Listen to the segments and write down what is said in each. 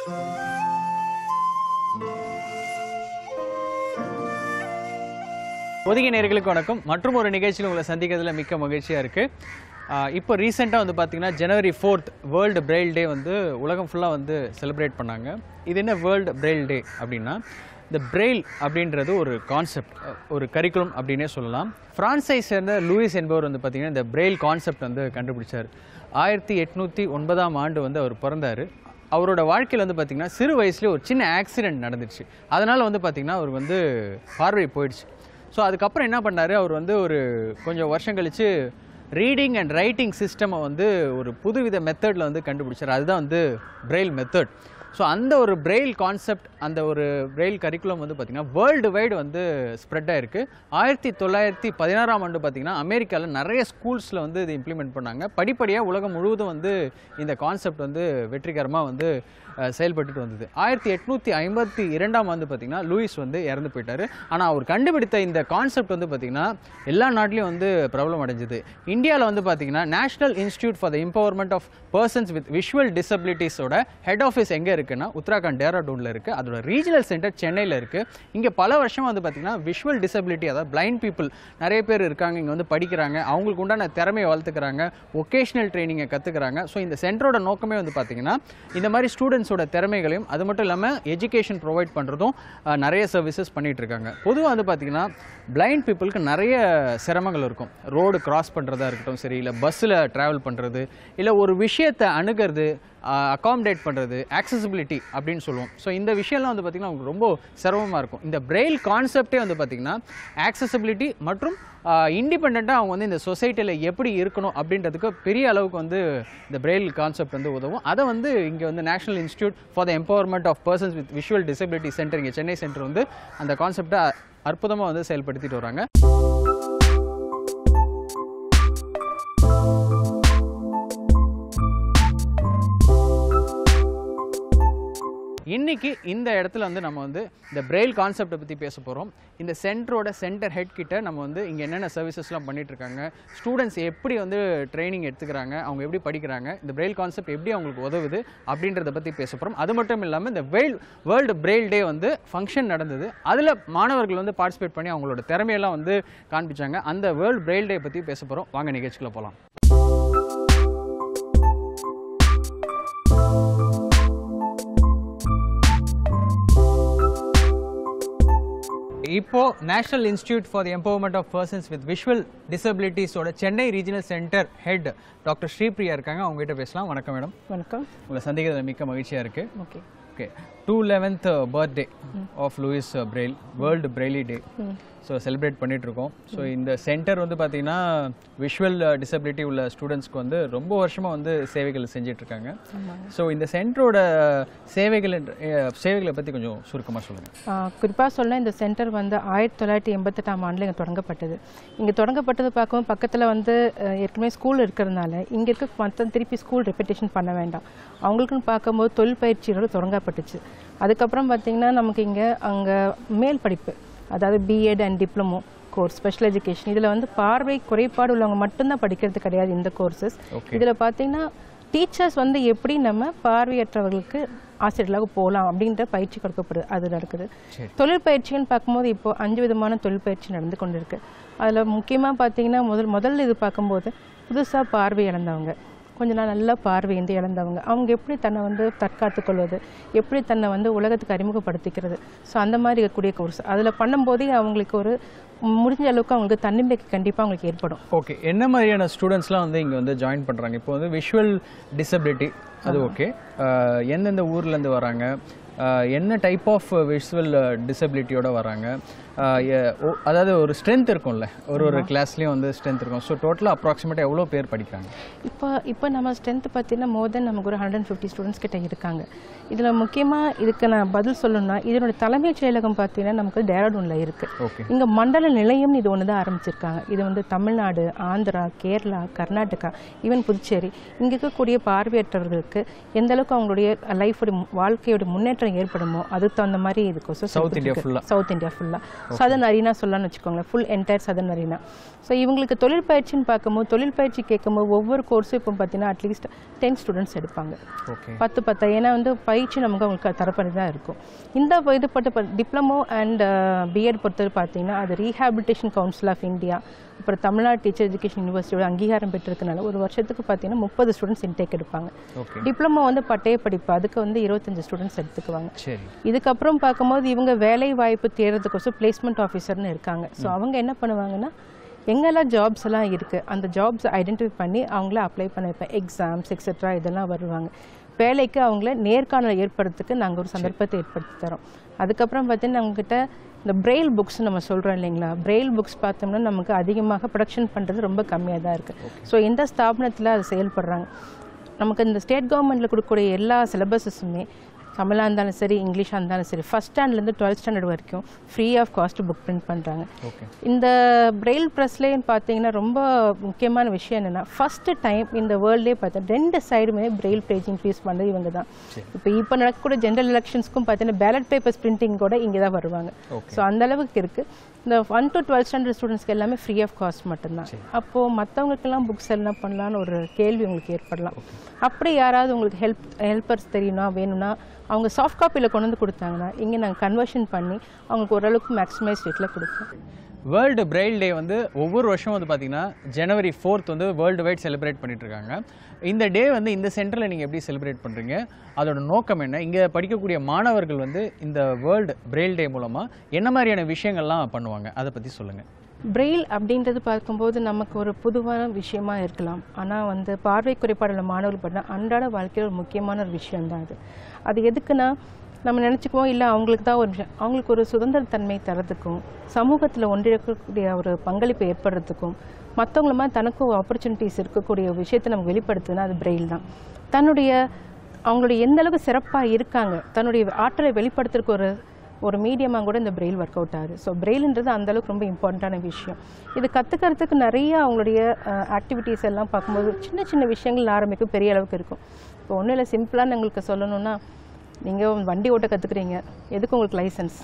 ஒதுங்கிய நேர்களுக்கு வணக்கம் மற்றும் ஒரு நிகழ்ச்சியில் உங்களை சந்திக்கிறதுல மிக்க மகிழ்ச்சியாக இருக்குது இப்போ ரீசெண்டாக வந்து பார்த்தீங்கன்னா ஜனவரி ஃபோர்த் வேர்ல்டு பிரெயில் டே வந்து உலகம் ஃபுல்லாக வந்து செலிப்ரேட் பண்ணாங்க இது என்ன வேர்ல்டு பிரெயில் டே அப்படின்னா இந்த பிரெயில் அப்படின்றது ஒரு கான்செப்ட் ஒரு கரிக்குலம் அப்படின்னே சொல்லலாம் பிரான்ஸை சேர்ந்த லூயிஸ் என்பவர் வந்து பார்த்தீங்கன்னா இந்த பிரெயில் கான்செப்ட் வந்து கண்டுபிடிச்சார் ஆயிரத்தி எட்நூற்றி ஒன்பதாம் ஆண்டு வந்து அவர் பிறந்தார் அவரோட வாழ்க்கையில் வந்து பார்த்திங்கன்னா சிறு வயசுலேயே ஒரு சின்ன ஆக்சிடென்ட் நடந்துச்சு அதனால் வந்து பார்த்திங்கன்னா அவர் வந்து பார்வை போயிடுச்சு ஸோ அதுக்கப்புறம் என்ன பண்ணார் அவர் வந்து ஒரு கொஞ்சம் வருஷம் கழிச்சு ரீடிங் அண்ட் ரைட்டிங் சிஸ்டமை வந்து ஒரு புதுவித மெத்தடில் வந்து கண்டுபிடிச்சார் அதுதான் வந்து பிரெயில் மெத்தட் ஸோ அந்த ஒரு பிரெயில் கான்செப்ட் அந்த ஒரு பிரெயில் கரிக்குலம் வந்து பார்த்திங்கன்னா வேர்ல்டு வைடு வந்து ஸ்ப்ரெட் ஆயிருக்கு ஆயிரத்தி தொள்ளாயிரத்தி பதினாறாம் ஆண்டு பார்த்திங்கன்னா அமெரிக்காவில் நிறைய ஸ்கூல்ஸில் வந்து இது இம்ப்ளிமெண்ட் பண்ணாங்க படிப்படியாக உலகம் முழுவதும் வந்து இந்த கான்செப்ட் வந்து வெற்றிகரமாக வந்து அஹ், செயல்பட்டுட்டு வந்தது ஆயிரத்தி எட்நூற்றி ஐம்பத்தி இரண்டாம் ஆண்டு பார்த்திங்கன்னா லூயிஸ் வந்து இறந்து போயிட்டார் ஆனால் அவர் கண்டுபிடித்த இந்த கான்செப்ட் வந்து பார்த்திங்கன்னா எல்லா நாட்டிலையும் வந்து பிரபலம் அடைஞ்சது இந்தியாவில் வந்து பார்த்திங்கன்னா national institute for the empowerment of persons with visual டிசபிலிட்டிஸோட ஹெட் ஆஃபீஸ் எங்கே இருக்குன்னா உத்தராகண்ட் டேராடூனில் இருக்குது அதோட ரீஜனல் சென்டர் சென்னையில் இருக்குது இங்கே பல வருஷம் வந்து பார்த்திங்கன்னா விஷுவல் டிசபிலிட்டி அதாவது பிளைண்ட் பீப்புள் நிறைய பேர் இருக்காங்க இங்கே வந்து படிக்கிறாங்க அவங்களுக்கு உண்டான திறமையை வளர்த்துக்கிறாங்க ஒகேஷ்னல் ட்ரைனிங்கை கற்றுக்கிறாங்க ஸோ இந்த சென்டரோட நோக்கமே வந்து பார்த்திங்கன்னா இந்த மாதிரி ஸ்டூடெண்ட்ஸோட திறமைகளையும் அது மட்டும் இல்லாமல் எஜுகேஷன் ப்ரொவைட் பண்ணுறதும் அஹ், நிறைய சர்வீசஸ் பண்ணிட்டு இருக்காங்க பொதுவாக வந்து பார்த்திங்கன்னா பிளைண்ட் பீப்புளுக்கு நிறைய சிரமங்கள் இருக்கும் ரோடு கிராஸ் பண்ணுறதா இருக்கட்டும் சரி இல்லை பஸ்ஸில் ட்ராவல் பண்ணுறது இல்லை ஒரு விஷயத்தை அணுகிறது அகாமடேட் பண்ணுறது accessibility அப்படின்னு சொல்லுவோம் ஸோ இந்த விஷயம்லாம் வந்து பார்த்திங்கன்னா அவங்களுக்கு ரொம்ப சிரமமாக இருக்கும் இந்த பிரெயில் கான்செப்டே வந்து பார்த்திங்கன்னா accessibility மற்றும் இண்டிபெண்ட்டாக அவங்க வந்து இந்த சொசைட்டியில் எப்படி இருக்கணும் அப்படின்றதுக்கு பெரிய அளவுக்கு வந்து இந்த பிரெயில் கான்செப்ட் வந்து உதவும் அதை வந்து இங்கே வந்து national institute for the empowerment of persons with visual disability centre இங்கே சென்னை சென்டர் வந்து அந்த கான்செப்டை அற்புதமாக வந்து செயல்படுத்திட்டு வராங்க இன்னைக்கு இந்த இடத்துல வந்து நம்ம வந்து இந்த பிரெயில் கான்செப்டை பற்றி பேச போகிறோம் இந்த சென்டரோட சென்டர் ஹெட் கிட்ட நம்ம வந்து இங்கே என்னென்ன சர்வீசஸ்லாம் பண்ணிட்டு இருக்காங்க ஸ்டூடெண்ட்ஸ் எப்படி வந்து ட்ரைனிங் எடுத்துக்கிறாங்க அவங்க எப்படி படிக்கிறாங்க இந்த பிரெயில் கான்செப்ட் எப்படி அவங்களுக்கு உதவுது அப்படின்றத பற்றி பேச போகிறோம் அது மட்டும் இல்லாமல் இந்த வெயில் வேர்ல்டு பிரெயில் டே வந்து ஃபங்க்ஷன் நடந்தது அதில் மாணவர்கள் வந்து பார்ட்டிசிபேட் பண்ணி அவங்களோட திறமையெல்லாம் வந்து காண்பிச்சாங்க அந்த வேர்ல்டு பிரெயில் டே பற்றி பேச போகிறோம் வாங்க நிகழ்ச்சிக்குள்ள போகலாம் இப்போ national institute for the empowerment of persons with visual டிசபிலிட்டிஸோட Chennai regional centre head doctor Sripriya இருக்காங்க அவங்க கிட்ட பேசலாம் வணக்கம் மேடம் வணக்கம் உங்களை சந்திக்கிறதுல மிக்க மகிழ்ச்சியாக இருக்கு okay okay two eleventh birthday of Louis Braille world Braille day so celebrate பண்ணிட்டு இருக்கோம் ஸோ இந்த சென்டர் வந்து பார்த்தீங்கன்னா விஷுவல் டிசபிலிட்டி உள்ள ஸ்டூடெண்ட்ஸ்க்கு வந்து ரொம்ப வருஷமாக வந்து சேவைகள் செஞ்சுட்டு இருக்காங்க ஸோ இந்த சென்டரோட சேவைகள் சேவைகளை பற்றி கொஞ்சம் சுருக்கமாக சொல்லுங்கள் குறிப்பாக சொல்ல இந்த சென்டர் வந்து ஆயிரத்தி தொள்ளாயிரத்தி எண்பத்தெட்டாம் ஆண்டில் இங்கே தொடங்கப்பட்டது இங்கே தொடங்கப்பட்டது பார்க்கவும் பக்கத்தில் வந்து அஹ், ஏற்கனவே ஸ்கூல் இருக்கிறதுனால இங்கே இருக்க மொத்தம் திருப்பி ஸ்கூல் ரெப்பிட்டேஷன் பண்ண வேண்டாம் அவங்களுக்குன்னு பார்க்கும்போது தொழில் பயிற்சியோட தொடங்கப்பட்டுச்சு அதுக்கப்புறம் பார்த்தீங்கன்னா நமக்கு இங்கே அங்கே மேல் படிப்பு அதாவது BEd and diploma course special education இதில் வந்து பார்வை குறைபாடு உள்ளவங்க மட்டும்தான் படிக்கிறது கிடையாது இந்த கோர்சஸ் Okay. இதில் பார்த்தீங்கன்னா டீச்சர்ஸ் வந்து எப்படி நம்ம பார்வையற்றவர்களுக்கு ஆசிரியர்களாக போகலாம் அப்படின்ற பயிற்சி கொடுக்கப்படுது அது நடக்குது சரி. தொழில் பயிற்சின்னு பார்க்கும்போது இப்போ அஞ்சு விதமான தொழில் பயிற்சி நடந்து கொண்டு இருக்கு அதில் முக்கியமாக பார்த்தீங்கன்னா முதல் முதல்ல இது பார்க்கும்போது புதுசாக பார்வை இழந்தவங்க கொஞ்ச நாள் நல்லா பார்வையின்றி இழந்தவங்க அவங்க எப்படி தன்னை வந்து தற்காத்துக் கொள்வது எப்படி தன்னை வந்து உலகத்துக்கு அறிமுகப்படுத்திக்கிறது ஸோ அந்த மாதிரி இருக்கக்கூடிய கோர்ஸ் அதில் பண்ணும்போதே அவங்களுக்கு ஒரு முடிஞ்ச அளவுக்கு அவங்களுக்கு தன்னம்பிக்கை கண்டிப்பாக அவங்களுக்கு ஏற்படும் ஓகே என்ன மாதிரியான ஸ்டூடெண்ட்ஸ்லாம் வந்து இங்கே வந்து ஜாயின் பண்ணுறாங்க இப்போ வந்து விஷுவல் டிசபிலிட்டி அது ஓகே எந்தெந்த ஊர்லேருந்து வராங்க அஹ், என்ன டைப் ஆஃப் விஷுவல் டிசபிலிட்டியோட வராங்க அஹ், எ- ஓ- அதாவது ஒரு ஸ்ட்ரென்த் இருக்கும்ல ஒரு ஒரு கிளாஸ்லேயும் வந்து ஸ்ட்ரென்த் இருக்கும் ஸோ டோட்டலாக அப்ராக்சிமேட்டாக எவ்வளோ பேர் படிக்கிறாங்க இப்போ இப்போ நம்ம ஸ்ட்ரென்த் பார்த்தீங்கன்னா மோர் தென் நமக்கு ஒரு ஹண்ட்ரட் ஃபிஃப்டி ஸ்டூடெண்ட்ஸ் கிட்ட இருக்காங்க இதில் முக்கியமாக இதுக்கு நான் பதில் சொல்லணும்னா இதனோட தலைமைச் செயலகம் பார்த்தீங்கன்னா நமக்கு டேராடூனில் இருக்குது ஓகே இங்கே மண்டல நிலையம்னு இது ஒன்று தான் ஆரம்பிச்சிருக்காங்க இது வந்து தமிழ்நாடு ஆந்திரா கேரளா கர்நாடகா ஈவன் புதுச்சேரி இங்கே இருக்கக்கூடிய பார்வையற்றவர்களுக்கு எந்த அளவுக்கு அவங்களுடைய லைஃபோட வாழ்க்கையோட முன்னேற்றம் ஏற்படுமோ அதுக்கு தகுந்த மாதிரி இதுக்கோசம் South India full-ஆ. சவுத் இந்தியா ஃபுல்லாக சதன் அரீனா சொல்லலாம்னு வச்சுக்கோங்களேன் full entire southern arena so இவங்களுக்கு தொழில் பயிற்சின்னு பார்க்கும்போது தொழில் பயிற்சி கேட்கும்போது ஒவ்வொரு கோர்ஸும் இப்போ பார்த்தீங்கன்னா அட்லீஸ்ட் டென் ஸ்டூடெண்ட்ஸ் எடுப்பாங்க ஓகே பத்து பத்து ஏன்னா வந்து பயிற்சி நமக்கு அவங்களுக்கு தரப்படி தான் இருக்கும் இந்த இது பட்டு டிப்ளமோ அண்ட் பிஎட் பொறுத்தவரை பார்த்தீங்கன்னா அது ரீஹாபிலிட்டேஷன் கவுன்சில் ஆஃப் இந்தியா அப்புறம் தமிழ்நாடு டீச்சர் எஜுகேஷன் யூனிவர்சிட்டியோட அங்கீகாரம் பெற்றிருக்கனால ஒரு வருஷத்துக்கு பார்த்தீங்கன்னா முப்பது ஸ்டூடெண்ட்ஸ் இன்டேக் எடுப்பாங்க ஓகே டிப்ளமோ வந்து பட்டய படிப்பு அதுக்கு வந்து இருபத்தஞ்சு ஸ்டூடெண்ட்ஸ் எடுத்துக்குவாங்க சரி இதுக்கப்புறம் பார்க்கும்போது இவங்க வேலை வாய்ப்பு தேடுறதுக்கோசம் பிளேஸ்மெண்ட் ஆஃபீஸர்னு இருக்காங்க ஸோ அவங்க என்ன பண்ணுவாங்கன்னா எங்கெல்லாம் ஜாப்ஸ் எல்லாம் இருக்குது அந்த ஜாப்ஸ் ஐடென்டிஃபை பண்ணி அவங்கள அப்ளை பண்ண வைப்பேன் எக்ஸாம்ஸ் எக்ஸெட்ரா இதெல்லாம் வருவாங்க வேலைக்கு அவங்கள நேர்காணல் ஏற்படுறதுக்கு நாங்கள் ஒரு சந்தர்ப்பத்தை ஏற்படுத்தி தரோம் அதுக்கப்புறம் பார்த்தீங்கன்னா நம்மக்கிட்ட இந்த பிரெயில் புக்ஸ் நம்ம சொல்கிறோம் இல்லைங்களா பிரெயில் புக்ஸ் பார்த்தோம்னா நமக்கு அதிகமாக ப்ரொடக்ஷன் பண்ணுறது ரொம்ப கம்மியாக தான் இருக்குது ஸோ எந்த ஸ்தாபனத்தில் அது செயல்படுறாங்க நமக்கு இந்த ஸ்டேட் கவர்மெண்ட்டில் கொடுக்கக்கூடிய எல்லா சிலபஸஸுமே தமிழாக இருந்தாலும் சரி இங்கிலீஷாக இருந்தாலும் சரி ஃபஸ்ட் ஸ்டாண்டர்ட்லேருந்து டுவெல்த் ஸ்டாண்டர்ட் வரைக்கும் free of cost book print பண்ணுறாங்க ஓகே இந்த பிரெயில் ப்ரெஸ்லேயும் பார்த்தீங்கன்னா ரொம்ப முக்கியமான விஷயம் என்னென்னா ஃபஸ்ட்டு டைம் இந்த வேர்ல்ட்லேயே பார்த்தா ரெண்டு சைடுமே பிரெயில் பேஜ் இன்க்ரீஸ் பண்ணது இவங்க தான் இப்போ இப்போ நடக்கக்கூடிய ஜென்ரல் எலெக்ஷன்ஸ்க்கும் பார்த்தீங்கன்னா பேலட் பேப்பர்ஸ் பிரிண்டிங் கூட இங்கே தான் வருவாங்க Okay. ஸோ அந்த அளவுக்கு இருக்குது இந்த ஒன் டு டுவெல்த் ஸ்டாண்டர்ட் ஸ்டூடெண்ட்ஸ்க்கு எல்லாமே ஃப்ரீ ஆஃப் காஸ்ட் மட்டும்தான் அப்போது மற்றவங்களுக்கெல்லாம் புக்ஸ் எல்லாம் பண்ணலான்னு ஒரு கேள்வி உங்களுக்கு ஏற்படலாம் அப்படி யாராவது உங்களுக்கு ஹெல்ப் ஹெல்ப்பர்ஸ் தெரியும்னா வேணும்னா அவங்க சாஃப்ட் காப்பியில் கொண்டு வந்து கொடுத்தாங்கன்னா இங்கே நாங்கள் கன்வர்ஷன் பண்ணி அவங்களுக்கு ஓரளவுக்கு மேக்ஸிமைஸ் ரேட்டில் கொடுப்போம் வேர்ல்டு பிரெயில் டே வந்து ஒவ்வொரு வருஷம் வந்து பார்த்தீங்கன்னா ஜனவரி ஃபோர்த் வந்து வேர்ல்டு வைட் செலிப்ரேட் பண்ணிட்டு இருக்காங்க இந்த டே வந்து இந்த சென்டரில் நீங்கள் எப்படி செலிப்ரேட் பண்ணுறீங்க அதோட நோக்கம் என்ன இங்கே படிக்கக்கூடிய மாணவர்கள் வந்து இந்த வேர்ல்டு பிரெயில் டே மூலமாக என்ன மாதிரியான விஷயங்கள்லாம் பண்ணுவாங்க அதை பற்றி சொல்லுங்கள் பிரெயில் அப்படின்றது பார்க்கும்போது நமக்கு ஒரு பொதுவான விஷயமா இருக்கலாம் ஆனால் வந்து பார்வை குறைபாடுள்ள மாணவர்கள் பார்த்தா அன்றாட வாழ்க்கையில் ஒரு முக்கியமான ஒரு விஷயம்தான் அது அது எதுக்குன்னா நம்ம நினச்சிக்குவோம் இல்லை அவங்களுக்கு தான் ஒரு விஷயம் அவங்களுக்கு ஒரு சுதந்திரத்தன்மை தரதுக்கும் சமூகத்தில் ஒன்றிருக்கக்கூடிய ஒரு பங்களிப்பு ஏற்படுறதுக்கும் மற்றவங்கள மாதிரி தனக்கும் ஆப்பர்ச்சுனிட்டிஸ் இருக்கக்கூடிய ஒரு விஷயத்தை நம்ம வெளிப்படுத்துதுன்னா அது பிரெயில் தான் தன்னுடைய அவங்களுடைய எந்த அளவுக்கு சிறப்பாக இருக்காங்க தன்னுடைய ஆற்றலை வெளிப்படுத்துறதுக்கு ஒரு ஒரு மீடியமாக கூட இந்த பிரெயில் ஒர்க் அவுட் ஆகுது ஸோ பிரெயில்ன்றது அந்த அளவுக்கு ரொம்ப இம்பார்ட்டண்ட்டான விஷயம் இது கற்றுக்கிறதுக்கு நிறைய அவங்களுடைய ஆக்டிவிட்டீஸ் எல்லாம் பார்க்கும்போது சின்ன சின்ன விஷயங்கள் ஆரம்பிக்கும் பெரிய அளவுக்கு இருக்கும் இப்போ ஒன்றும் இல்லை சிம்பிளாக உங்களுக்கு சொல்லணும்னா நீங்கள் வண்டி ஓட்ட கற்றுக்குறீங்க எதுக்கு உங்களுக்கு லைசன்ஸ்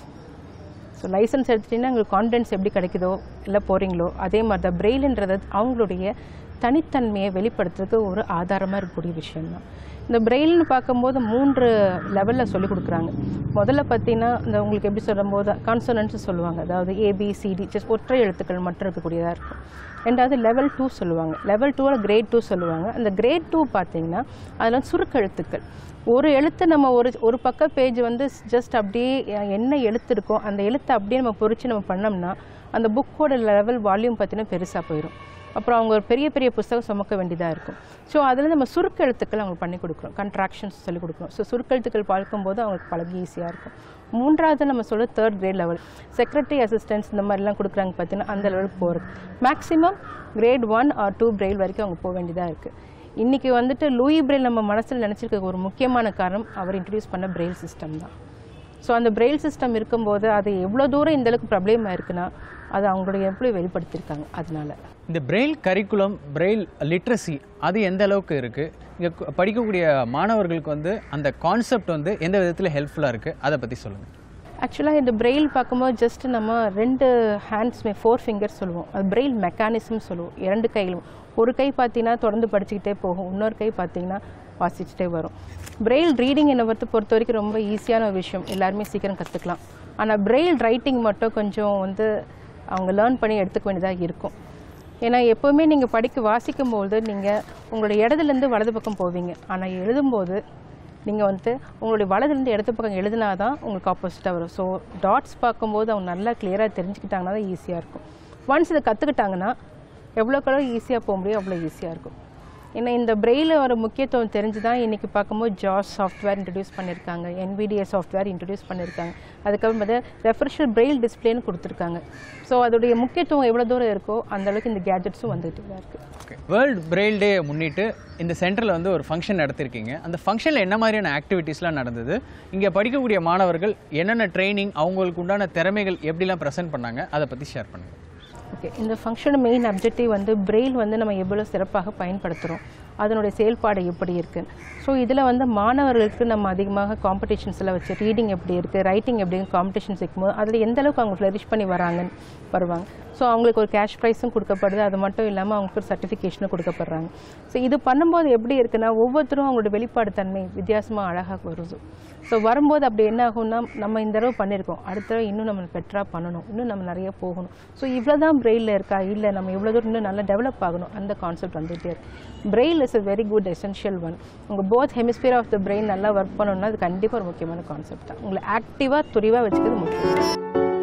ஸோ லைசன்ஸ் எடுத்துட்டிங்கன்னா உங்களுக்கு கான்ஃபிடன்ஸ் எப்படி கிடைக்குதோ இல்லை போகிறீங்களோ அதே மாதிரி தான் பிரெயிலுன்றது அவங்களுடைய தனித்தன்மையை வெளிப்படுத்துறதுக்கு ஒரு ஆதாரமாக இருக்கக்கூடிய விஷயம்தான் இந்த பிரெயில்னு பார்க்கும்போது மூன்று லெவலில் சொல்லிக் கொடுக்குறாங்க முதல்ல பார்த்தீங்கன்னா இந்த உங்களுக்கு எப்படி சொல்லும்போது கான்சனன்ட்ஸ் சொல்லுவாங்க அதாவது ஏபிசிடி ஜஸ்ட் ஒற்றை எழுத்துக்கள் மட்டும் இருக்கக்கூடியதாக இருக்கும் ரெண்டாவது லெவல் டூ சொல்லுவாங்க லெவல் டூவில் கிரேட் டூ சொல்லுவாங்க அந்த கிரேட் டூ பார்த்தீங்கன்னா அதில் வந்து சுருக்கெழுத்துக்கள் ஒரு எழுத்து நம்ம ஒரு ஒரு பக்க பேஜ் வந்து ஜஸ்ட் அப்படியே என்ன எழுத்து இருக்கோ அந்த எழுத்தை அப்படியே நம்ம பொறிச்சு நம்ம பண்ணோம்னா அந்த புக்கோட லெவல் வால்யூம் பார்த்தீங்கன்னா பெருசாக போயிடும் அப்புறம் அவங்க ஒரு பெரிய பெரிய புஸ்தகம் சுமக்க வேண்டியதாக இருக்கும் ஸோ அதில் நம்ம சுருக்கெழுத்துக்கள் அவங்களுக்கு பண்ணி கொடுக்குறோம் கன்ட்ராக்ஷன்ஸ் சொல்லிக் கொடுக்குறோம் ஸோ சுருக்கெழுத்துக்கள் பார்க்கும்போது அவங்களுக்கு பழகி ஈஸியாக இருக்கும் மூன்றாவது நம்ம சொல்ல third grade level secretary assistance இந்த மாதிரிலாம் கொடுக்குறாங்க பார்த்தீங்கன்னா அந்த லெவலுக்கு போகிறது maximum grade one or two braille வரைக்கும் அவங்க போக வேண்டியதாக இருக்குது இன்றைக்கி வந்துட்டு லூயி பிரெயில் நம்ம மனசில் நினச்சிருக்க ஒரு முக்கியமான காரணம் அவர் இன்ட்ரடியூஸ் பண்ண பிரெயில் சிஸ்டம் தான் ஸோ அந்த பிரெயில் சிஸ்டம் இருக்கும்போது அது எவ்வளோ தூரம் இந்த அளவுக்கு ப்ராப்ளம் இருக்குன்னா அது அவங்களுடைய எப்படி வெளிப்படுத்தியிருக்காங்க அதனால இந்த பிரெயில் கரிக்குலம் பிரெயில் லிட்ரஸி அது எந்த அளவுக்கு இருக்குது இங்கே படிக்கக்கூடிய மாணவர்களுக்கு வந்து அந்த கான்செப்ட் வந்து எந்த விதத்தில் ஹெல்ப்ஃபுல்லாக இருக்குது அதை பற்றி சொல்லுங்கள் ஆக்சுவலாக இந்த பிரெயில் பார்க்கும்போது ஜஸ்ட் நம்ம ரெண்டு ஹேண்ட்ஸ்மே ஃபோர் ஃபிங்கர்ஸ் சொல்லுவோம் அது பிரெயில் மெக்கானிசம் சொல்லுவோம் இரண்டு கைகளும் ஒரு கை பார்த்தீங்கன்னா தொடர்ந்து படிச்சுக்கிட்டே போகும் இன்னொரு கை பார்த்தீங்கன்னா வாசிச்சுட்டே வரும் பிரெயில் ரீடிங் என்னை பொறுத்த பொறுத்த வரைக்கும் ரொம்ப ஈஸியான ஒரு விஷயம் எல்லாருமே சீக்கிரம் கற்றுக்கலாம் ஆனால் பிரெயில் ரைட்டிங் மட்டும் கொஞ்சம் வந்து அவங்க லேர்ன் பண்ணி எடுத்துக்க வேண்டியதாக இருக்கும் ஏன்னா எப்போவுமே நீங்கள் படிக்க வாசிக்கும்போது நீங்கள் உங்களுடைய இடதுலேருந்து வலது பக்கம் போவீங்க ஆனால் எழுதும்போது நீங்கள் வந்து உங்களுடைய வலதுலேருந்து இடது பக்கம் எழுதினா தான் உங்களுக்கு ஆப்போசிட்டாக வரும் ஸோ டாட்ஸ் பார்க்கும்போது அவங்க நல்லா கிளியராக தெரிஞ்சுக்கிட்டாங்கன்னா தான் ஈஸியாக இருக்கும் ஒன்ஸ் இதை கற்றுக்கிட்டாங்கன்னா எவ்வளோக்கெவ்வளோ ஈஸியாக போக முடியும் அவ்வளோ ஈஸியாக இருக்கும் ஏன்னா இந்த பிரெயில் ஒரு முக்கியத்துவம் தெரிஞ்சு தான் இன்றைக்கி பார்க்கும்போது ஜாஸ் சாஃப்ட்வேர் இன்ட்ரடியூஸ் பண்ணியிருக்காங்க NVDA சாஃப்ட்வேர் இன்ட்ரடியூஸ் பண்ணியிருக்காங்க அதுக்கப்புறம் பார்த்தா ரெஃப்ரெஷர் பிரெயில் டிஸ்பிளேன்னு கொடுத்துருக்காங்க ஸோ அதோடைய முக்கியத்துவம் எவ்வளோ தூரம் இருக்கோ அந்த அளவுக்கு இந்த கேஜெட்ஸும் வந்துகிட்டு தான் இருக்குது ஓகே வேர்ல்ட் பிரெயில் டே முன்னிட்டு இந்த சென்டரில் வந்து ஒரு ஃபங்க்ஷன் நடத்திருக்கீங்க அந்த ஃபங்க்ஷனில் என்ன மாதிரியான ஆக்டிவிட்டீஸ்லாம் நடந்தது இங்கே படிக்கக்கூடிய மாணவர்கள் என்னென்ன ட்ரைனிங் அவங்களுக்கு உண்டான திறமைகள் எப்படிலாம் ப்ரெசென்ட் பண்ணாங்க அதை பற்றி ஷேர் பண்ணுங்கள் ஓகே இந்த ஃபங்க்ஷனோட மெயின் அப்ஜெக்டிவ் வந்து பிரெயில் வந்து நம்ம எவ்வளோ சிறப்பாக பயன்படுத்துகிறோம் அதனுடைய செயல்பாடு எப்படி இருக்குது ஸோ இதில் வந்து மாணவர்களுக்கு நம்ம அதிகமாக காம்படிஷன்ஸில் வச்சு ரீடிங் எப்படி இருக்குது ரைட்டிங் எப்படி காம்படிஷன்ஸ் வைக்கும்போது அதில் எந்த அளவுக்கு அவங்க ஃப்ளரிஷ் பண்ணி வராங்கன்னு வருவாங்க ஸோ அவங்களுக்கு ஒரு கேஷ் ப்ரைஸும் கொடுக்கப்படுது அது மட்டும் இல்லாமல் அவங்களுக்கு ஒரு சர்டிஃபிகேஷனும் கொடுக்கப்படுறாங்க ஸோ இது பண்ணும்போது எப்படி இருக்குன்னா ஒவ்வொருத்தரும் அவங்களோட வெளிப்பாடு தன்மை வித்தியாசமாக அழகாக வருது ஸோ வரும்போது அப்படி என்ன ஆகும்னா நம்ம இந்த தடவை பண்ணியிருக்கோம் அடுத்த தடவை இன்னும் நம்ம பெட்டராக பண்ணணும் இன்னும் நம்ம நிறைய போகணும் ஸோ இவ்வளோ தான் பிரெயிலில் இருக்கா இல்லை நம்ம இவ்வளோ தூரம் இன்னும் நல்லா டெவலப் ஆகணும் அந்த கான்செப்ட் வந்துகிட்டே இருக்கு braille is a very good essential one உங்கள் both hemisphere of the brain நல்லா ஒர்க் பண்ணணும்னா அது கண்டிப்பாக ஒரு முக்கியமான கான்செப்ட் தான் உங்களை ஆக்டிவாக துரிவாக வச்சுக்கிறது முக்கியம்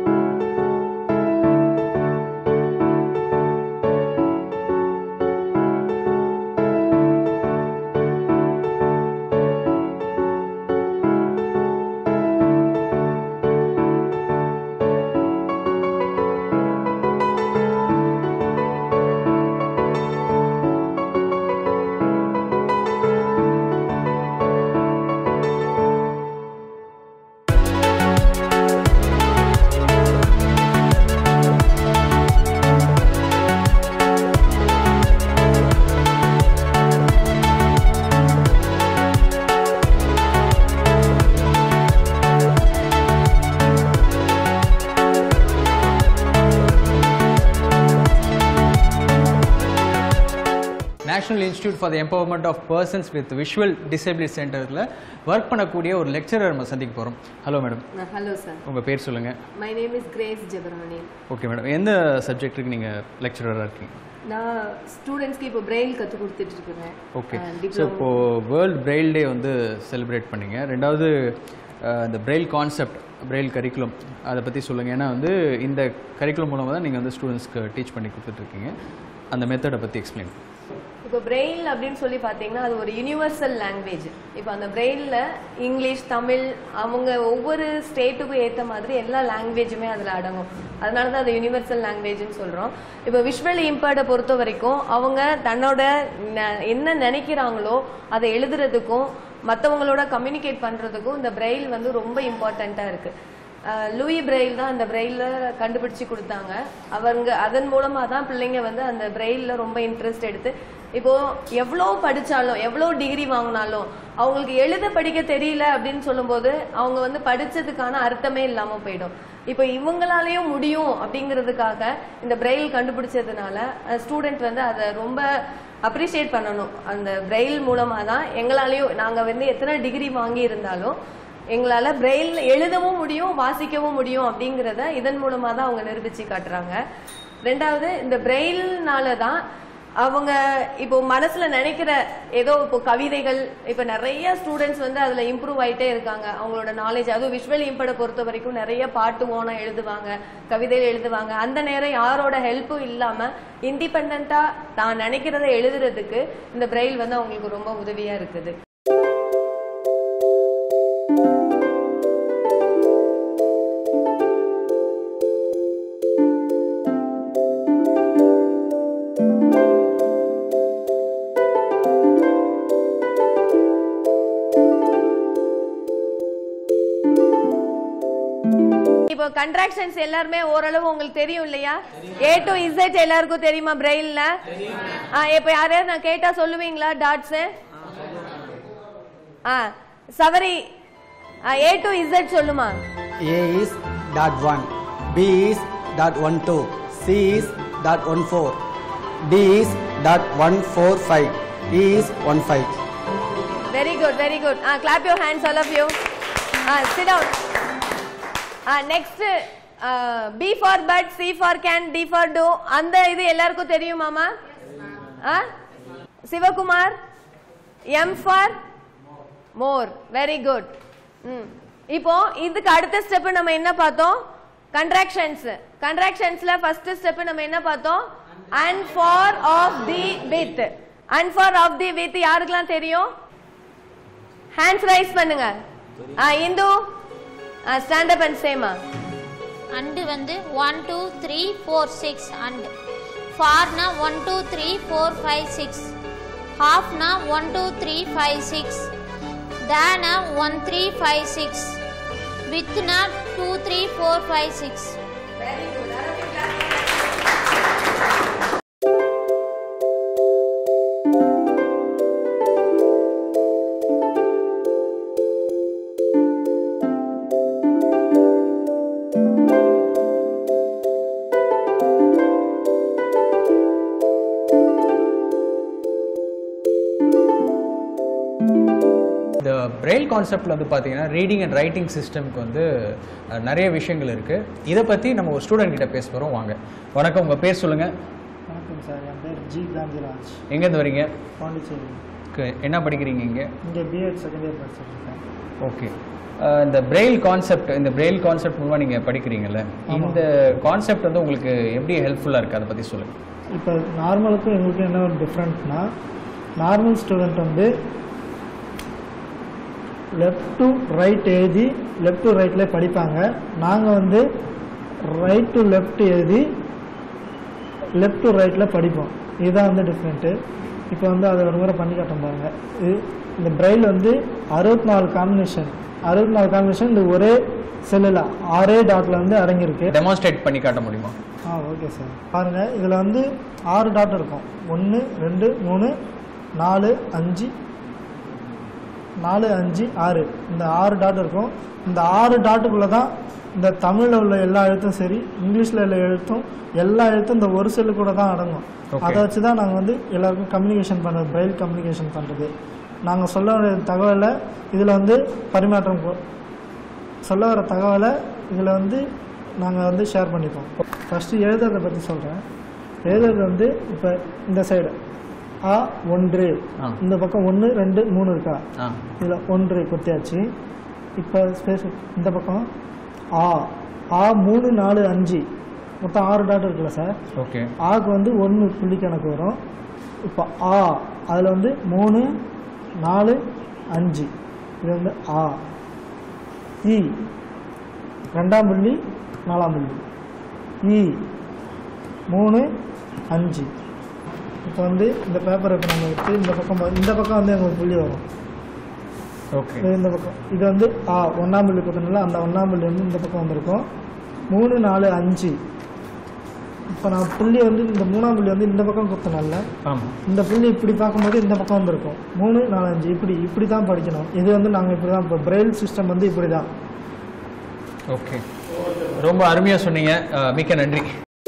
national institute for the empowerment of persons with visual disability சென்டரில் ஒர்க் பண்ணக்கூடிய ஒரு லெக்சரர் நம்ம சந்திக்க போகிறோம் ஹலோ மேடம் ஹலோ சார் உங்கள் பேர் சொல்லுங்கள் my name is Grace Jebarani okay madam எந்த சப்ஜெக்ட்டுக்கு நீங்கள் லெக்சரராக இருக்கீங்க நான் ஸ்டூடெண்ட்ஸ்க்கு இப்போ பிரெயில் கற்றுக் கொடுத்துட்டு இருக்கிறேன் ஓகே ஸோ இப்போது வேர்ல்ட் பிரெயில் டே வந்து செலிப்ரேட் பண்ணீங்க ரெண்டாவது அஹ், இந்த பிரெயில் கான்செப்ட் பிரெயில் கரிக்குலம் அதை பற்றி சொல்லுங்கள் ஏன்னா வந்து இந்த கரிக்குலம் மூலமாக தான் நீங்கள் வந்து ஸ்டூடெண்ட்ஸ்க்கு டீச் பண்ணி கொடுத்துட்ருக்கீங்க அந்த மெத்தடை பற்றி எக்ஸ்பிளைன் இப்போ பிரெயில் அப்படின்னு சொல்லி பார்த்தீங்கன்னா அது ஒரு யுனிவர்சல் லாங்குவேஜ் இப்போ அந்த பிரெயிலில் இங்கிலீஷ் தமிழ் அவங்க ஒவ்வொரு ஸ்டேட்டுக்கும் ஏற்ற மாதிரி எல்லா லாங்குவேஜுமே அதில் அடங்கும் அதனால தான் அது யுனிவர்சல் லாங்குவேஜ்னு சொல்கிறோம் இப்போ விஷுவல் இம்பேர்டை பொறுத்த வரைக்கும் அவங்க தன்னோட ந- என்ன நினைக்கிறாங்களோ அதை எழுதுறதுக்கும் மற்றவங்களோட கம்யூனிகேட் பண்ணுறதுக்கும் இந்த பிரெயில் வந்து ரொம்ப இம்பார்ட்டண்ட்டாக இருக்குது அஹ் லூயி பிரெயில் தான் அந்த பிரெயில கண்டுபிடிச்சு கொடுத்தாங்க அவங்க அதன் மூலமா தான் பிள்ளைங்க வந்து அந்த பிரெயில்ல ரொம்ப இன்ட்ரெஸ்ட் எடுத்து இப்போ எவ்வளோ படிச்சாலும் எவ்வளோ டிகிரி வாங்கினாலும் அவங்களுக்கு எழுத படிக்க தெரியல அப்படின்னு சொல்லும்போது அவங்க வந்து படிச்சதுக்கான அர்த்தமே இல்லாம போயிடும் இப்போ இவங்களாலேயும் முடியும் அப்படிங்கிறதுக்காக இந்த பிரெயில் கண்டுபிடிச்சதுனால ஸ்டூடெண்ட் வந்து அதை ரொம்ப அப்ரிஷியேட் பண்ணணும் அந்த பிரெயில் மூலமா தான் எங்களாலேயும் நாங்க வந்து எத்தனை டிகிரி வாங்கி இருந்தாலும் எங்களால பிரெயில் எழுதவும் முடியும் வாசிக்கவும் முடியும் அப்படிங்கிறத இதன் மூலமா தான் அவங்க நிரூபிச்சு காட்டுறாங்க ரெண்டாவது இந்த பிரெயில்னால தான் அவங்க இப்போ மனசுல நினைக்கிற ஏதோ இப்போ கவிதைகள் இப்போ நிறைய ஸ்டூடெண்ட்ஸ் வந்து அதுல இம்ப்ரூவ் ஆயிட்டே இருக்காங்க அவங்களோட நாலேஜ் அதுவும் விஷுவல் இம்பட பொறுத்த வரைக்கும் நிறைய பாட்டு ஓனம் எழுதுவாங்க கவிதைகள் எழுதுவாங்க அந்த நேரம் யாரோட ஹெல்ப்பும் இல்லாம இண்டிபெண்டா தான் நினைக்கிறத எழுதுறதுக்கு இந்த பிரெயில் வந்து அவங்களுக்கு ரொம்ப உதவியா இருக்குது இப்போ கண்ட்ராக்ஷன்ஸ் எல்லாருமே ஓரளவு உங்களுக்கு தெரியும் இல்லையா ஏ டு இசட் எல்லாருக்கும் தெரியுமா பிரெயில்ல இப்போ யாரையாவது நான் கேட்டா சொல்லுவீங்களா டாட்ஸ் ஆ சவரி ஏ டு இசட் சொல்லுமா A is dot 1, B is dot 1 2, C is dot 1 4, D is dot 1 4 5, E is 1 5. Very good very good ah clap your hands all of you ah sit down ah next B for but C for can D for do அந்த இது எல்லாருக்கும் தெரியுமாமா ஆ Sivakumar M for more very good hmm இப்போ இதுக்கு அடுத்த step நம்ம என்ன பார்த்தோம் கண்ட்ராக்ஷன்ஸ் கண்ட்ராக்ஷன்ஸ்ல ஃபர்ஸ்ட் ஸ்டெப் நம்ம என்ன பார்த்தோம் and for of the with and for of the with யாருக்கெல்லாம் தெரியும் ஹேண்ட்ஸ் ரைஸ் பண்ணுங்க ஆ இந்து ஸ்டாண்ட் அப் அண்ட் சேமா அண்டு வந்து one two three four six and ஃபார்னா one two three four five six ஹாஃப்னா one two three five six டேனா one three five six வித்னா two three four five six கான்செப்டில் வந்து பார்த்தீங்கன்னா ரீடிங் அண்ட் ரைட்டிங் சிஸ்டம்க்கு வந்து அஹ், நிறைய விஷயங்கள் இருக்குது இதை பற்றி நம்ம ஒரு ஸ்டூடெண்ட் கிட்ட பேச போகிறோம் வாங்க வணக்கம் உங்கள் பேர் சொல்லுங்கள் வணக்கம் சார் என் பேர் ஜி காந்திராஜ் எங்கேருந்து வரீங்க பாண்டிச்சேரி கு- என்ன படிக்கிறீங்க இங்கே இங்கே பிஎட் செகண்ட் இயர் படிச்சிட்டு இருக்கேன் ஓகே இந்த பிரெயில் கான்செப்ட் இந்த பிரெயில் கான்செப்ட் மூலமாக நீங்கள் படிக்கிறீங்கல்ல இந்த கான்செப்ட் வந்து உங்களுக்கு எப்படி ஹெல்ப்ஃபுல்லாக இருக்குது அதை பற்றி சொல்லுங்கள் இப்போ நார்மலுக்கும் எங்களுக்கும் என்ன ஒரு டிஃப்ரெண்ட்னா நார்மல் ஸ்டூடெண்ட் வந்து லெஃப்ட் டு ரைட் எழுதி லெஃப்ட் டு ரைட்டில் படிப்பாங்க நாங்கள் வந்து ரைட் டு லெஃப்ட் எழுதி லெஃப்ட் டு ரைட்டில் படிப்போம் இதுதான் வந்து டிஃப்ரெண்ட்டு இப்போ வந்து அதை ஒரு முறை பண்ணி காட்டும் பாருங்க இது இந்த பிரெயில் வந்து அறுபத்தி நாலு காம்பினேஷன் அறுபத்தி நாலு காம்பினேஷன் இந்த ஒரே செல்லில் ஆறே டாட்டில் வந்து அடங்கியிருக்கு டெமான்ஸ்ட்ரேட் பண்ணி காட்ட முடியுமா ஆ ஓகே சார் பாருங்க இதில் வந்து ஆறு டாட் இருக்கும் ஒன்று ரெண்டு மூணு நாலு அஞ்சு நாலு அஞ்சு ஆறு இந்த ஆறு டாட் இருக்கும் இந்த ஆறு டாட்டுக்குள்ளே தான் இந்த தமிழில் உள்ள எல்லா எழுத்தும் சரி இங்கிலீஷில் உள்ள எழுத்தும் எல்லா எழுத்தும் இந்த ஒரு செல்லு கூட தான் அடங்கும் Okay. அதை வச்சு தான் நாங்கள் வந்து எல்லாருக்கும் கம்யூனிகேஷன் பண்ணுறது பிரெயில் கம்யூனிகேஷன் பண்ணுறது நாங்கள் சொல்ல வர தகவலை இதில் வந்து பரிமாற்றம் கொ- சொல்ல வர தகவலை இதில் வந்து நாங்கள் வந்து ஷேர் பண்ணிப்போம் ஃபஸ்ட்டு எழுதுறதை பற்றி சொல்கிறேன் எழுதுறது வந்து இப்போ இந்த சைடு ஆ ஒன்று ஆ. இந்த பக்கம் ஒன்று ரெண்டு மூணு இருக்கா ஆ இதில் ஒன்று குத்தியாச்சு இப்போ ஸ்பேஸ் இந்த பக்கம் ஆ ஆ மூணு நாலு அஞ்சு மொத்தம் ஆறு டாட் இருக்குல்ல சார் ஓகே ஆக்கு வந்து ஒன்று புள்ளி கணக்கு வரும் இப்போ ஆ அதில் வந்து மூணு நாலு அஞ்சு இது வந்து ஆ இ ரெண்டாம் புள்ளி நாலாம் புள்ளி இ மூணு அஞ்சு இப்போ வந்து இந்த பேப்பரை இப்போ நம்ம எடுத்து இந்த பக்கம் பா- இந்த பக்கம் வந்து எங்களுக்கு புள்ளி வரும் ஓகே இது இந்த பக்கம் இது வந்து ஆ ஒன்றாம் புள்ளி குத்தினால அந்த ஒன்றாம் புள்ளி வந்து இந்த பக்கம் வந்திருக்கும் மூணு நாலு அஞ்சு இப்போ நான் புள்ளி வந்து இந்த மூணாம் புள்ளி வந்து இந்த பக்கம் குத்தினால ஆமாம் இந்த புள்ளி இப்படி பார்க்கும்போது இந்த பக்கம் வந்திருக்கும் மூணு நாலு அஞ்சு இப்படி இப்படி தான் படிக்கணும் இது வந்து நாங்கள் இப்படி தான் இப்போ பிரெயில் சிஸ்டம் வந்து இப்படி தான் ஓகே ரொம்ப அருமையாக சொன்னீங்க அஹ், மிக்க நன்றி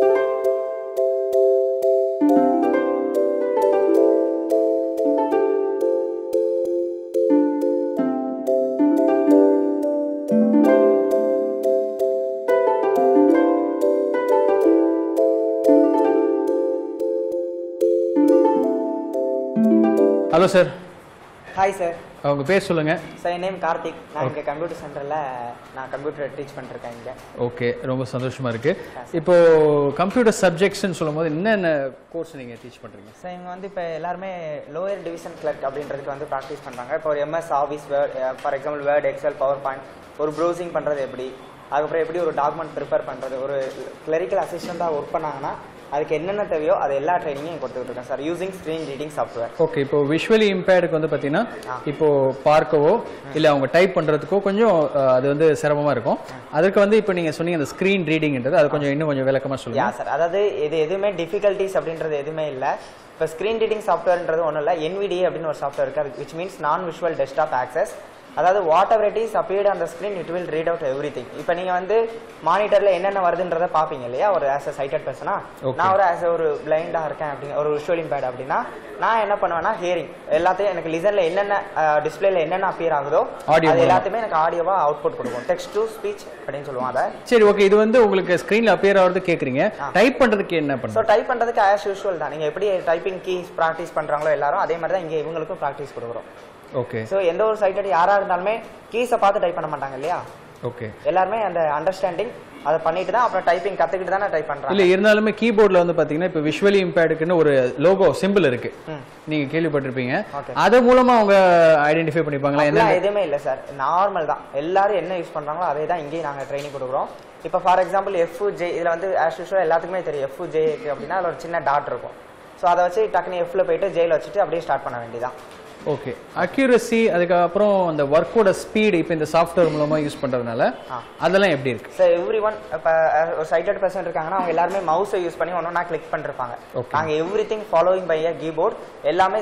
ஹலோ சார் ஹாய் சார் உங்கள் பேர் சொல்லுங்கள் சார் என் நேம் கார்த்திக் நான் இங்கே கம்ப்யூட்டர் சென்டரில் நான் கம்ப்யூட்டர் டீச் பண்ணிருக்கேன் இங்கே ஓகே ரொம்ப சந்தோஷமா இருக்கு இப்போ கம்ப்யூட்டர் சப்ஜெக்ட்ஸ்னு சொல்லும்போது என்னென்ன கோர்ஸ் நீங்க டீச் பண்றீங்க சார் இவங்க வந்து இப்போ எல்லாருமே லோயர் டிவிஷன் கிளர்க் அப்படின்றதுக்கு வந்து ப்ராக்டிஸ் பண்ணுறாங்க இப்போ ஒரு MS Office Word for example Word Excel PowerPoint ஒரு ப்ரௌசிங் பண்ணுறது எப்படி அதுக்கப்புறம் எப்படி ஒரு டாக்குமெண்ட் ப்ரிப்பேர் பண்ணுறது ஒரு கிளரிக்கல் அசிஸ்டண்ட்டாக ஒர்க் பண்ணாங்கன்னா அதுக்கு என்னென்ன தேவையோ அது எல்லா ட்ரைனிங்கும் கொடுத்துட்டு இருக்கேன் sir using screen reading software okay இப்போ விஷுவலி இம்பேர்டுக்கு வந்து பார்த்தீங்கன்னா இப்போ பார்க்கவோ இல்லை அவங்க டைப் பண்ணுறதுக்கோ கொஞ்சம் அஹ், அது வந்து சிரமமாக இருக்கும் அதற்கு வந்து இப்போ நீங்கள் சொன்னீங்க அந்த ஸ்க்ரீன் ரீடிங்ன்றது அது கொஞ்சம் இன்னும் கொஞ்சம் விளக்கமாக யா சொல்லுங்க சார் அதாவது இது எதுவுமே டிஃபிகல்ட்டிஸ் அப்படின்றது எதுவுமே இல்லை இப்போ ஸ்க்ரீன் ரீடிங் சாஃப்ட்வேர்ன்றது ஒன்றும் இல்லை NVDA அப்படின்னு ஒரு சாஃப்ட்வேர் இருக்கு which means non visual desktop access அதாவது whatever it is appeared அந்த screen it will read out everything இப்போ நீங்கள் வந்து மானிட்டரில் என்னென்ன வருதுன்றதை பார்ப்பீங்க இல்லையா ஒரு ஆஸ் அ சைட்டட் பர்சனா Okay. நான் ஒரு ஆஸ் ஒரு பிளைண்டாக இருக்கேன் அப்படிங்க ஒரு விஷுவல் இம்பேர்ட் அப்படின்னா நான் என்ன பண்ணுவேன்னா ஹியரிங் எல்லாத்தையும் எனக்கு லிசனில் என்னென்ன டிஸ்பிளேல என்னென்ன அப்பியர் ஆகுதோ Audio அது மூலமா. எல்லாத்தையுமே எனக்கு ஆடியோவா அவுட்புட் கொடுக்கும் டெக்ஸ்ட் டு ஸ்பீச் அப்படின்னு சொல்லுவோம் அதை சரி ஓகே இது வந்து உங்களுக்கு ஸ்க்ரீனில் அப்பியர் ஆகிறது கேட்குறீங்க டைப் பண்ணுறதுக்கு என்ன ஸோ பண்ணுறது டைப் பண்ணுறதுக்கு ஆஸ் யூஷுவல் தான் நீங்கள் எப்படி டைப்பிங் கீஸ் ப்ராக்டிஸ் பண்ணுறாங்களோ எல்லாரும் அதே மாதிரி தான் இங்கே இவங்களுக்கும் ப்ராக்டிஸ் கொடுக்குறோம் ஓகே ஸோ எந்த ஒரு சைட்டட் யாராக இருந்தாலுமே கீஸை பார்த்து டைப் பண்ண மாட்டாங்க இல்லையா ஓகே எல்லாருமே அந்த அண்டர்ஸ்டாண்டிங் அதை பண்ணிட்டு தான் அப்புறம் டைப்பிங் கற்றுக்கிட்டு தானே டைப் பண்ணுறாங்க இல்லை இருந்தாலுமே கீபோர்டில் வந்து பார்த்தீங்கன்னா இப்போ விஷுவலி இம்பேர்டுக்குன்னு ஒரு லோகோ சிம்பிள் இருக்கு நீங்க கேள்விப்பட்டிருப்பீங்க Okay. அது மூலமா அவங்க ஐடென்டிஃபை பண்ணிப்பாங்களா என்ன அப்படிலாம் எதுவுமே இல்லை சார் நார்மல் தான் எல்லாரும் என்ன யூஸ் பண்ணுறாங்களோ அதே தான் இங்கேயும் நாங்கள் ட்ரைனிங் கொடுக்குறோம் இப்போ ஃபார் எக்ஸாம்பிள் எஃப் ஜே இதில் வந்து ஆஸ் யூஷுவல் எல்லாத்துக்குமே தெரியும் எஃப் ஜே அப்படின்னா அதில் ஒரு சின்ன டாட் இருக்கும் ஸோ அதை வச்சு டக்குனு எஃப்ல போயிட்டு ஜேல வச்சுட்டு அப்படியே ஸ்டார்ட் பண்ண வேண்டியதான் ஓகே அக்யூரசி அதுக்கப்புறம் அந்த ஒர்க்கோட ஸ்பீடு இப்போ இந்த சாஃப்ட்வேர் மூலமா யூஸ் பண்றதுனால அதெல்லாம் எப்படி இருக்கு சார் எவ்ரி ஒன் இப்போ ஒரு சைட்டட் பர்சன் இருக்காங்கன்னா அவங்க எல்லாருமே மவுஸை யூஸ் பண்ணி ஒன்று கிளிக் பண்ணிருப்பாங்க Okay. நாங்கள் everything following by a keyboard எல்லாமே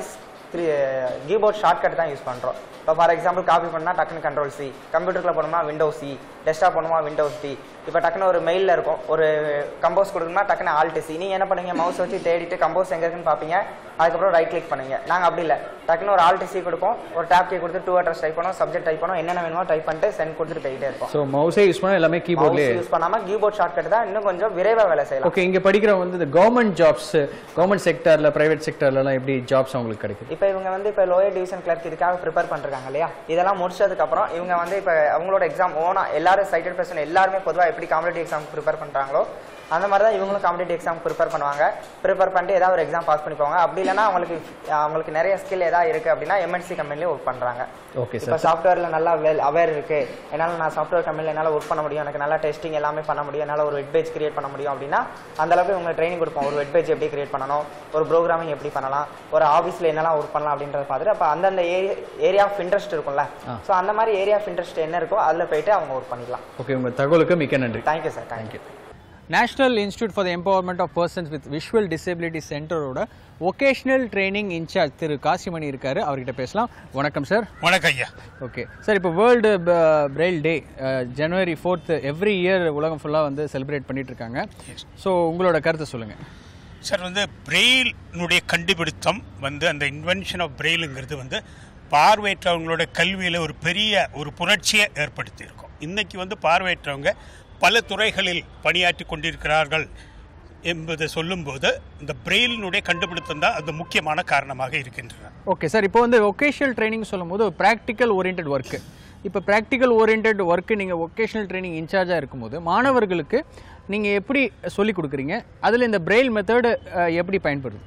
த்ரீ கீபோர்ட் ஷார்ட்கட் தான் யூஸ் பண்ணுறோம் இப்போ ஃபார் எக்ஸாம்பிள் காப்பி பண்ணால் டக்குன்னு கண்ட்ரோல் சி கம்ப்யூட்டரில் போனோம்னா விண்டோஸ் சி டெஸ்க்டாப் போனோமா விண்டோஸ் டி இப்போ டக்குன்னு ஒரு மெயிலில் இருக்கும் ஒரு கம்போஸ் கொடுக்கணும்னா டக்குன்னு ஆல்ட் சி நீங்கள் என்ன பண்ணுவீங்க மவுஸ் வச்சு தேடிட்டு கம்போஸ் எங்கே இருக்குன்னு பார்ப்பீங்க அதுக்கப்புறம் ரைட் கிளிக் பண்ணுவீங்க நாங்கள் அப்படி இல்லை டக்குன்னு ஒரு ஆல்ட் சி கொடுப்போம் ஒரு டேப் கீ கொடுத்து டூ அட்ரஸ் டைப் பண்ணுவோம் சப்ஜெக்ட் டைப் பண்ணுவோம் என்னென்ன வேணுமோ டைப் பண்ணிட்டு சென்ட் கொடுத்துட்டு போயிட்டே இருப்போம் ஸோ மவுஸே யூஸ் பண்ணால் எல்லாமே கீபோர்ட்லேயே யூஸ் பண்ணாமல் கீபோர்ட் ஷார்ட்கட் தான் இன்னும் கொஞ்சம் விரைவாக வேலை செய்யலாம் ஓகே இங்கே படிக்கிறவங்க வந்து இந்த கவர்மெண்ட் ஜாப்ஸ் கவர்மெண்ட் செக்டரில் ப்ரைவேட் செக்டர்லலாம் எப்படி ஜாப்ஸ் அவங்களுக்கு கிடைக்குது இப்போ இவங்க வந்து இப்போ லோயர் டிவிஷன் கிளர்க் இதுக்காக ப்ரிப்பேர் பண்ணிருக்காங்க இல்லையா இதெல்லாம் முடிச்சதுக்கு அப்புறம் இவங்க வந்து இப்போ அவங்களோட எக்ஸாம் ஓனா எல்லாரும் சைட்டட் பர்சன் எல்லாருமே பொதுவாக எப்படி காம்படிட்டிவ் எக்ஸாம் ப்ரிப்பேர் பண்ணுறாங்களோ அந்த மாதிரி தான் இவங்களும் காம்படிட்டிவ் எக்ஸாம் ப்ரிப்பேர் பண்ணுவாங்க ப்ரிப்பேர் பண்ணிட்டு ஏதாவது ஒரு எக்ஸாம் பாஸ் பண்ணி போவாங்க அப்படி இல்லைன்னா அவங்களுக்கு அவங்களுக்கு நிறைய ஸ்கில் ஏதாவது இருக்குது அப்படின்னா எம்என்சி கம்பெனிலே ஒர்க் பண்ணுறாங்க ஓகே இப்போ சாஃப்ட்வேரில் நல்லா வெல் அவேர் இருக்கு என்னால் நான் சாஃப்ட்வேர் கம்பெனியில் என்னால் ஒர்க் பண்ண முடியும் எனக்கு நல்லா டெஸ்டிங் எல்லாமே பண்ண முடியும் என்னால் ஒரு வெப் பேஜ் கிரியேட் பண்ண முடியும் அப்படின்னா அந்த அளவுக்கு இவங்க ட்ரைனிங் கொடுப்போம் ஒரு வெப் பேஜ் எப்படி கிரியேட் பண்ணணும் ஒரு ப்ரோக்ராமிங் எப்படி பண்ணலாம் ஒரு ஆஃபீஸில் என்னெல்லாம் ஒர்க் பண்ணலாம் அப்படின்றத பார்த்துட்டு அப்போ அந்தந்த ஏரியா ஆஃப் இன்ட்ரெஸ்ட் இருக்கும்ல ஸோ அந்த மாதிரி ஏரியா ஆஃப் இன்ட்ரெஸ்ட் என்ன இருக்கோ அதில் போயிட்டு அவங்க ஒர்க் பண்ணிக்கலாம் ஓகே உங்கள் தகவலுக்கு மிக்க நன்றி thank you sir thank you national institute for the empowerment of persons with visual disability சென்டரோட ஒகேஷனல் ட்ரைனிங் இன்சார்ஜ் திரு காசிமணி இருக்காரு அவர்கிட்ட பேசலாம் வணக்கம் சார் வணக்கம் ஐயா ஓகே சார் இப்போ world Braille day January fourth every year உலகம் ஃபுல்லாக வந்து செலிப்ரேட் பண்ணிட்டு இருக்காங்க ஸோ உங்களோட கருத்தை சொல்லுங்கள் சார் வந்து பிரெயிலுடைய கண்டுபிடித்தம் வந்து அந்த இன்வென்ஷன் ஆஃப் பிரெயிலுங்கிறது வந்து பார்வையற்றவங்களோட கல்வியில் ஒரு பெரிய ஒரு புரட்சியை ஏற்படுத்தி இருக்கும் இன்னைக்கு வந்து பார்வையற்றவங்க பல துறைகளில் பணியாற்றி கொண்டிருக்கிறார்கள் என்பதை சொல்லும்போது இந்த பிரெயிலினுடைய கண்டுபிடித்தம் தான் அது முக்கியமான காரணமாக இருக்கின்றன ஓகே சார் இப்போ வந்து ஒகேஷனல் ட்ரைனிங் சொல்லும்போது ப்ராக்டிக்கல் ஓரியன்ட் ஒர்க்கு இப்போ ப்ராக்டிக்கல் ஓரியன்ட் ஒர்க்கு நீங்கள் ஒகேஷனல் ட்ரைனிங் இன்சார்ஜாக இருக்கும்போது மாணவர்களுக்கு நீங்கள் எப்படி சொல்லிக் கொடுக்குறீங்க அதில் இந்த பிரெயில் மெத்தடு எப்படி பயன்படுது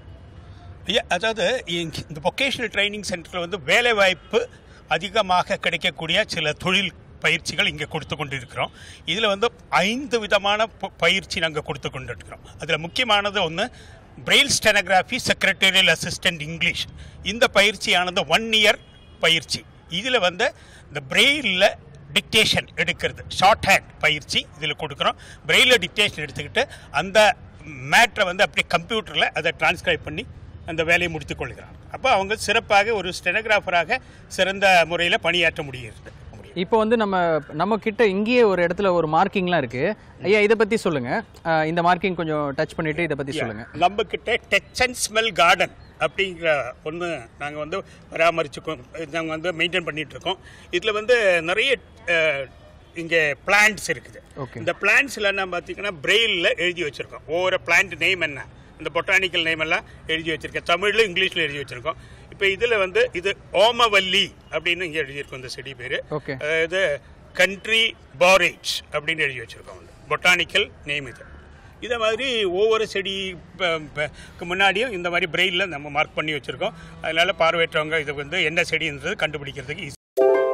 ஐயா அதாவது இங்க- இந்த வொகேஷனல் ட்ரைனிங் சென்டரில் வந்து வேலைவாய்ப்பு அதிகமாக கிடைக்கக்கூடிய சில தொழில் பயிற்சிகள் இங்கே கொடுத்து கொண்டு இருக்கிறோம் இதில் வந்து ஐந்து விதமான ப- பயிற்சி நாங்கள் கொடுத்து கொண்டு இருக்கிறோம் அதில் முக்கியமானது ஒன்று braille stenography secretarial assistant English இந்த பயிற்சியானது ஒன் இயர் பயிற்சி இதில் வந்து இந்த பிரெயிலில் டிக்டேஷன் எடுக்கிறது ஷார்ட் ஹேண்ட் பயிற்சி இதில் கொடுக்குறோம் பிரெயிலில் டிக்டேஷன் எடுத்துக்கிட்டு அந்த மேட்ரை வந்து அப்படியே கம்ப்யூட்டரில் அதை டிரான்ஸ்கிரைப் பண்ணி அந்த வேலையை முடித்துக் கொள்கிறாங்க அப்போ அவங்க சிறப்பாக ஒரு ஸ்டெனோகிராஃபராக சிறந்த முறையில் பணியாற்ற முடிகிறது இப்போ வந்து நம்ம நம்ம கிட்ட இங்கேயே ஒரு இடத்துல ஒரு மார்க்கிங்லாம் இருக்கு ஐயா இதை பற்றி சொல்லுங்க அஹ், இந்த மார்க்கிங் கொஞ்சம் டச் பண்ணிட்டு இதை பற்றி சொல்லுங்க நம்ம கிட்ட டச் அண்ட் ஸ்மெல் கார்டன் அப்படிங்கிற ஒன்று நாங்கள் வந்து பராமரிச்சுக்கோ நாங்கள் வந்து மெயின்டைன் பண்ணிட்டு இருக்கோம் இதில் வந்து நிறைய அஹ், இங்கே பிளான்ட்ஸ் இருக்குது Okay. இந்த பிளான்ட்ஸ்ல என்ன பார்த்தீங்கன்னா பிரெயிலில் எழுதி வச்சிருக்கோம் ஒவ்வொரு பிளான்ட் நேம் என்ன இந்த பொட்டானிக்கல் நேம் எல்லாம் எழுதி வச்சிருக்கேன் தமிழில் இங்கிலீஷில் எழுதி வச்சிருக்கோம் இப்போ இதில் வந்து இது ஓமவல்லி அப்படின்னு இங்கே எழுதியிருக்கோம் இந்த செடி பேர் Okay. அதாவது கண்ட்ரி பாரேஜ் அப்படின்னு எழுதி வச்சிருக்கோம் பொட்டானிக்கல் நேம் இது இதை மாதிரி ஒவ்வொரு செடி ப- ப- க்கு முன்னாடியும் இந்த மாதிரி பிரெயிலில் நம்ம மார்க் பண்ணி வச்சுருக்கோம் அதனால பார்வையற்றவங்க இது வந்து என்ன செடின்றது கண்டுபிடிக்கிறதுக்கு easy.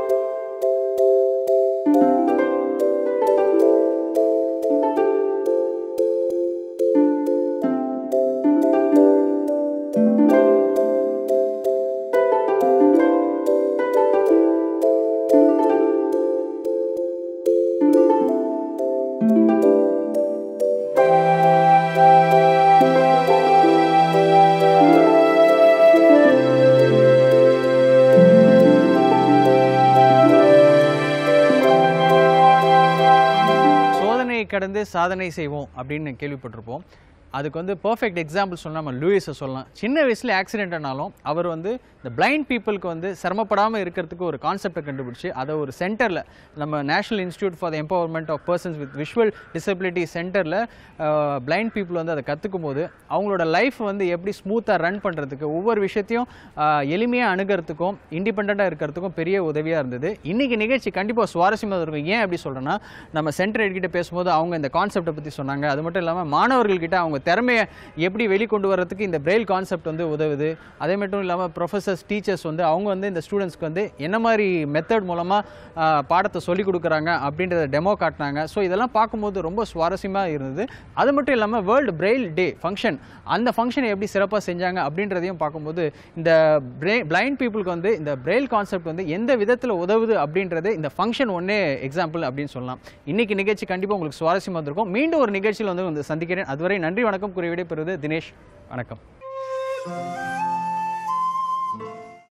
சோதனையை கடந்து சாதனை செய்வோம் அப்படின்னு கேள்விப்பட்டிருப்போம் அதுக்கு வந்து பர்ஃபெக்ட் எக்ஸாம்பிள் சொன்னா நம்ம லூயிஸை சொல்லலாம் சின்ன வயசுல ஆக்சிடென்ட் ஆனாலும் அவர் வந்து இந்த பிளைண்ட் பீப்புளுக்கு வந்து சிரமப்படாமல் இருக்கிறதுக்கு ஒரு கான்செப்டை கண்டுபிடிச்சு அதை ஒரு சென்டரில் நம்ம national institute for the empowerment of persons with visual disability சென்டரில் பிளைண்ட் பீப்புள் வந்து அதை கற்றுக்கும் போது அவங்களோட லைஃப் வந்து எப்படி ஸ்மூத்தாக ரன் பண்ணுறதுக்கு ஒவ்வொரு விஷயத்தையும் எளிமையாக அணுகிறதுக்கும் இண்டிபெண்ட்டாக இருக்கிறதுக்கும் பெரிய உதவியாக இருந்தது இன்றைக்கி நிகழ்ச்சி கண்டிப்பாக சுவாரஸ்யமாக இருக்கும் ஏன் அப்படி சொல்கிறேன்னா நம்ம சென்டர் எடுக்கிட்ட பேசும்போது அவங்க இந்த கான்செப்டை பற்றி சொன்னாங்க அது மட்டும் இல்லாமல் மாணவர்கள்கிட்ட அவங்க திறமையை எப்படி வெளிக்கொண்டு வரதுக்கு இந்த பிரெயில் கான்செப்ட் வந்து உதவுது அதே மட்டும் இல்லாமல் ப்ரொஃபசர்ஸ் டீச்சர்ஸ் வந்து அவங்க வந்து இந்த ஸ்டூடெண்ட்ஸ்க்கு வந்து என்ன மாதிரி மெத்தட் மூலமாக பாடத்தை சொல்லிக் கொடுக்குறாங்க அப்படின்றத டெமோ காட்டினாங்க ஸோ இதெல்லாம் பார்க்கும்போது ரொம்ப சுவாரஸ்யமாக இருந்தது அது மட்டும் இல்லாமல் வேர்ல்டு பிரெயில் டே ஃபங்க்ஷன் அந்த ஃபங்க்ஷனை எப்படி சிறப்பாக செஞ்சாங்க அப்படின்றதையும் பார்க்கும்போது இந்த பிரே பிளைண்ட் பீப்புளுக்கு வந்து இந்த பிரெயில் கான்செப்ட் வந்து எந்த விதத்தில் உதவுது அப்படின்றது இந்த ஃபங்க்ஷன் ஒன்னே எக்ஸாம்பிள் அப்படின்னு சொல்லலாம் இன்னைக்கு நிகழ்ச்சி கண்டிப்பாக உங்களுக்கு சுவாரஸ்யமாக இருந்திருக்கும் மீண்டும் ஒரு நிகழ்ச்சியில் வந்து வந்து சந்திக்கிறேன் அதுவரை நன்றி வணக்கம் கூறி விடைபெறுவது தினேஷ் வணக்கம்